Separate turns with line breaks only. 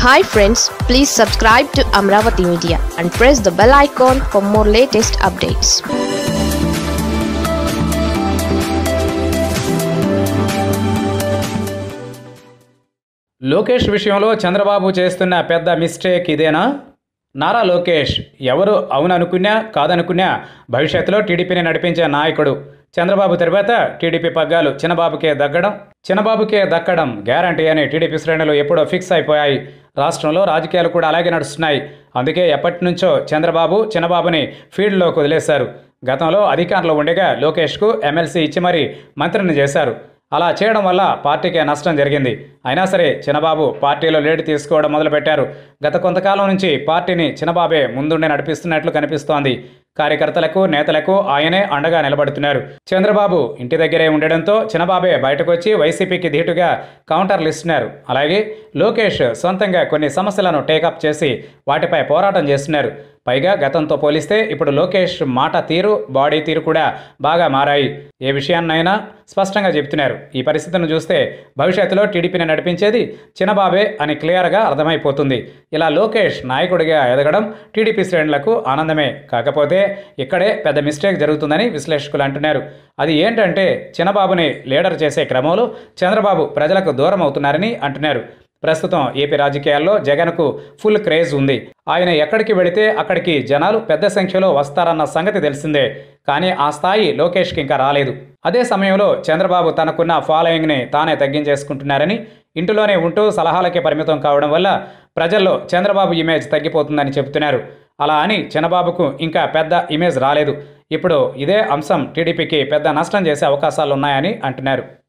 hi friends please subscribe to Amaravati media and press the bell icon for more latest updates
Lokesh విషయంలో చంద్రబాబు చేస్తున్న పెద్ద mistake ఇదేనా నారా లోకేష్ ఎవరు అవుననుకున్నా కాదనుకున్నా భవిష్యత్తులో టీడీపీని నడిపించే నాయకుడు చంద్రబాబు తర్వాత టీడీపీ పగ్గాలు చిన్నబాబుకే దక్కడం చిన్నబాబుకే దక్కడం గ్యారంటీ అని టీడీపీ శ్రేణులు ఎప్పుడో ఫిక్స్ అయిపోయాయి రాష్ట్రంలో రాజకీయాలు కూడా అలాగే నడుస్తున్నాయి అందుకే ఎప్పటి నుంచో చంద్రబాబు చిన్నబాబుని ఫీల్డ్లోకి వదిలేశారు గతంలో అధికారంలో ఉండగా లోకేష్కు ఎమ్మెల్సీ ఇచ్చి మరీ మంత్రిని చేశారు అలా చేయడం వల్ల పార్టీకే నష్టం జరిగింది అయినా సరే చిన్నబాబు పార్టీలో లీడ్ తీసుకోవడం మొదలుపెట్టారు గత కొంతకాలం నుంచి పార్టీని చిన్నబాబే ముందుండి నడిపిస్తున్నట్లు కనిపిస్తోంది కార్యకర్తలకు నేతలకు ఆయనే అండగా నిలబడుతున్నారు చంద్రబాబు ఇంటి దగ్గరే ఉండడంతో చిన్నబాబే బయటకు వచ్చి వైసీపీకి ధీటుగా కౌంటర్లు ఇస్తున్నారు అలాగే లోకేష్ సొంతంగా కొన్ని సమస్యలను టేకప్ చేసి వాటిపై పోరాటం చేస్తున్నారు పైగా గతంతో పోలిస్తే ఇప్పుడు లోకేష్ మాట తీరు బాడీ తీరు కూడా బాగా మారాయి ఏ విషయాన్నైనా స్పష్టంగా చెబుతున్నారు ఈ పరిస్థితిని చూస్తే భవిష్యత్తులో టీడీపీని నడిపించేది చిన్నబాబే అని క్లియర్గా అర్థమైపోతుంది ఇలా లోకేష్ నాయకుడిగా ఎదగడం టీడీపీ శ్రేణులకు ఆనందమే కాకపోతే ఇక్కడే పెద్ద మిస్టేక్ జరుగుతుందని విశ్లేషకులు అంటున్నారు అది ఏంటంటే చిన్నబాబుని లీడర్ చేసే క్రమంలో చంద్రబాబు ప్రజలకు దూరం అవుతున్నారని అంటున్నారు ప్రస్తుతం ఏపీ రాజకీయాల్లో జగన్కు ఫుల్ క్రేజ్ ఉంది ఆయన ఎక్కడికి వెళితే అక్కడికి జనాలు పెద్ద సంఖ్యలో వస్తారన్న సంగతి తెలిసిందే కానీ ఆ స్థాయి లోకేష్కి ఇంకా రాలేదు అదే సమయంలో చంద్రబాబు తనకున్న ఫాలోయింగ్ని తానే తగ్గించేసుకుంటున్నారని ఇంటిలోనే ఉంటూ సలహాలకే పరిమితం కావడం వల్ల ప్రజల్లో చంద్రబాబు ఇమేజ్ తగ్గిపోతుందని చెబుతున్నారు అలా అని చంద్రబాబుకు ఇంకా పెద్ద ఇమేజ్ రాలేదు ఇప్పుడు ఇదే అంశం టీడీపీకి పెద్ద నష్టం చేసే అవకాశాలు ఉన్నాయని అంటున్నారు